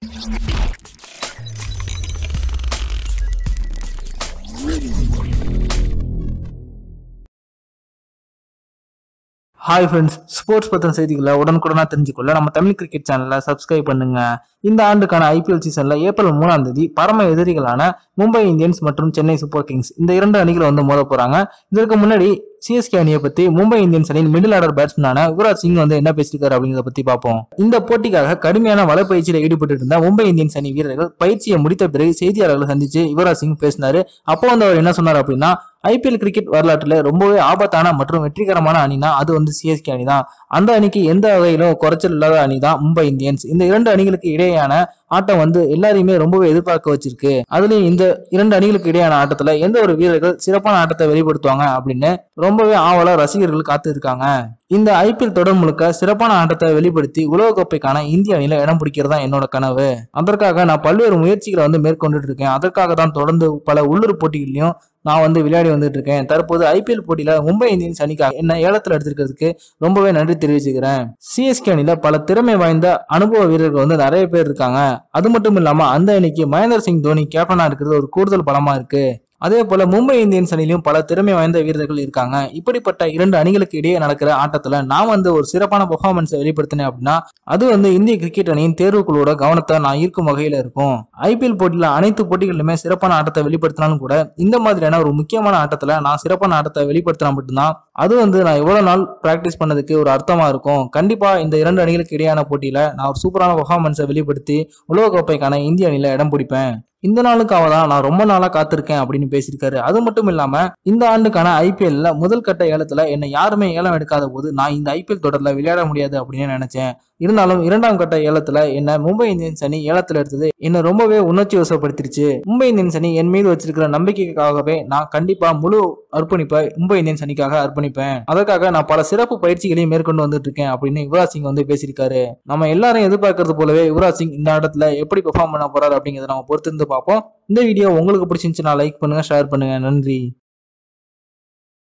hi friends sports பற்றின செய்திகளை உடனுக்குடனா தெரிஞ்சுக்கொள்ள நம்ம தமிழ் கிரிக்கெட் சேனலை சப்ஸ்கிரைப் பண்ணுங்க இந்த ஆண்டுக்கான ஐபிஎல் சீசன்ல ஏப்ரல் மூணாம் தேதி பரம எதிரிகளான மும்பை இந்தியன்ஸ் மற்றும் சென்னை சூப்பர் கிங்ஸ் இந்த இரண்டு அணிகள் வந்து மோத போறாங்க இதற்கு முன்னாடி சிஎஸ்கே அணியை பத்தி மும்பை இந்தியன்ஸ் அணியின் மிடில் ஆர்டர் பேட்ஸ்மேனான யுவராஜ் சிங் வந்து என்ன பேசியிருக்காரு அப்படிங்கிறத பத்தி பார்ப்போம் இந்த போட்டிக்காக கடுமையான வலைப்பயிற்சியில் ஈடுபட்டு இருந்த மும்பை இந்தியன்ஸ் அணி வீரர்கள் பயிற்சியை முடித்த பிறகு செய்தியாளர்களை சந்திச்சு யுவராஜ் சிங் பேசினாரு அப்போ வந்து அவர் என்ன சொன்னார் அப்படின்னா ஐபிஎல் கிரிக்கெட் வரலாற்றுல ரொம்பவே ஆபத்தான மற்றும் வெற்றிகரமான அணினா அது வந்து சிஎஸ்கே அணி தான் அந்த அணிக்கு எந்த வகையிலும் குறைச்சல் இல்லாத அணி தான் மும்பை இந்தியன்ஸ் இந்த இரண்டு அணிகளுக்கு இடையேயான ஆட்டம் வந்து எல்லாரையுமே ரொம்பவே எதிர்பார்க்க வச்சிருக்கு அதுலயும் இந்த இரண்டு அணிகளுக்கு இடையான ஆட்டத்துல எந்த ஒரு வீரர்கள் சிறப்பான ஆட்டத்தை வெளிப்படுத்துவாங்க அப்படின்னு ரொம்பவே ஆவலா ரசிகர்கள் காத்து இருக்காங்க இந்த ஐபிஎல் தொடர் முழுக்க சிறப்பான ஆட்டத்தை வெளிப்படுத்தி உலகக்கோப்பைக்கான இந்திய அணியில இடம் பிடிக்கிறது தான் என்னோட கனவு அதற்காக நான் பல்வேறு முயற்சிகளை வந்து மேற்கொண்டுட்டு இருக்கேன் அதற்காக தான் தொடர்ந்து பல உள்ளூர் போட்டிகளையும் நான் வந்து விளையாடி வந்துட்டு இருக்கேன் தற்போது ஐபிஎல் போட்டியில மும்பை இந்தியன்ஸ் அணிக்காக என்ன ஏலத்தில் எடுத்திருக்கிறதுக்கு ரொம்பவே நன்றி தெரிவிச்சுக்கிறேன் சிஎஸ்கே அணியில பல திறமை வாய்ந்த அனுபவ வீரர்கள் வந்து நிறைய பேர் இருக்காங்க அது மட்டும் இல்லாம அந்த அணிக்கு மகேந்திர சிங் தோனி கேப்டனா இருக்கிறது ஒரு கூடுதல் பலமா இருக்கு அதே போல மும்பை இந்தியன்ஸ் அணியிலும் பல திறமை வாய்ந்த வீரர்கள் இருக்காங்க இப்படிப்பட்ட இரண்டு அணிகளுக்கு இடையே நடக்கிற ஆட்டத்துல நான் வந்து ஒரு சிறப்பான பெர்ஃபார்மன்ஸை வெளிப்படுத்தினேன் அப்படின்னா அது வந்து இந்திய கிரிக்கெட் அணியின் தேர்வுக்குழுவோட கவனத்தை நான் ஈர்க்கும் வகையில இருக்கும் ஐபிஎல் போட்டியில அனைத்து போட்டிகளிலுமே சிறப்பான ஆட்டத்தை வெளிப்படுத்தினாலும் கூட இந்த மாதிரியான ஒரு முக்கியமான ஆட்டத்துல நான் சிறப்பான ஆட்டத்தை வெளிப்படுத்தினா மட்டும்தான் அது வந்து நான் எவ்வளவு நாள் பிராக்டிஸ் பண்ணதுக்கு ஒரு அர்த்தமா இருக்கும் கண்டிப்பா இந்த இரண்டு அணிகளுக்கு இடையான போட்டியில நான் ஒரு சூப்பரான பெர்ஃபார்மன்ஸை வெளிப்படுத்தி உலகக்கோப்பைக்கான இந்திய அணியில இடம் பிடிப்பேன் இந்த நாளுக்காக தான் நான் ரொம்ப நாளா காத்திருக்கேன் அப்படின்னு பேசியிருக்காரு அது மட்டும் இல்லாம இந்த ஆண்டுக்கான ஐபிஎல்ல முதல் கட்ட ஏலத்துல என்னை யாருமே ஏலம் எடுக்காத போது நான் இந்த ஐபிஎல் தொடர்ல விளையாட முடியாது அப்படின்னு நினைச்சேன் இருந்தாலும் இரண்டாம் கட்ட ஏலத்துல என்ன மும்பை இந்தியன்ஸ் அணி ஏலத்துல எடுத்தது என்ன ரொம்பவே உணர்ச்சி வசப்படுத்திருச்சு மும்பை இந்தியன்ஸ் அணி என் மீது வச்சிருக்கிற நம்பிக்கைக்காகவே நான் கண்டிப்பா முழு அர்ப்பணிப்பை மும்பை இந்தியன்ஸ் அணிக்காக அர்ப்பணிப்பேன் அதற்காக நான் பல சிறப்பு பயிற்சிகளையும் மேற்கொண்டு வந்துட்டு இருக்கேன் அப்படின்னு யுவராஜ் சிங் வந்து பேசியிருக்காரு நம்ம எல்லாரும் எதிர்பார்க்கறது போலவே யுவராஜ் சிங் இந்த ஆட்டத்துல எப்படி பெர்ஃபார்ம் பண்ண போறாரு அப்படிங்கறத நம்ம பொறுத்திருந்து பார்ப்போம் இந்த வீடியோ உங்களுக்கு பிடிச்சிருந்துச்சுன்னா லைக் பண்ணுங்க ஷேர் பண்ணுங்க நன்றி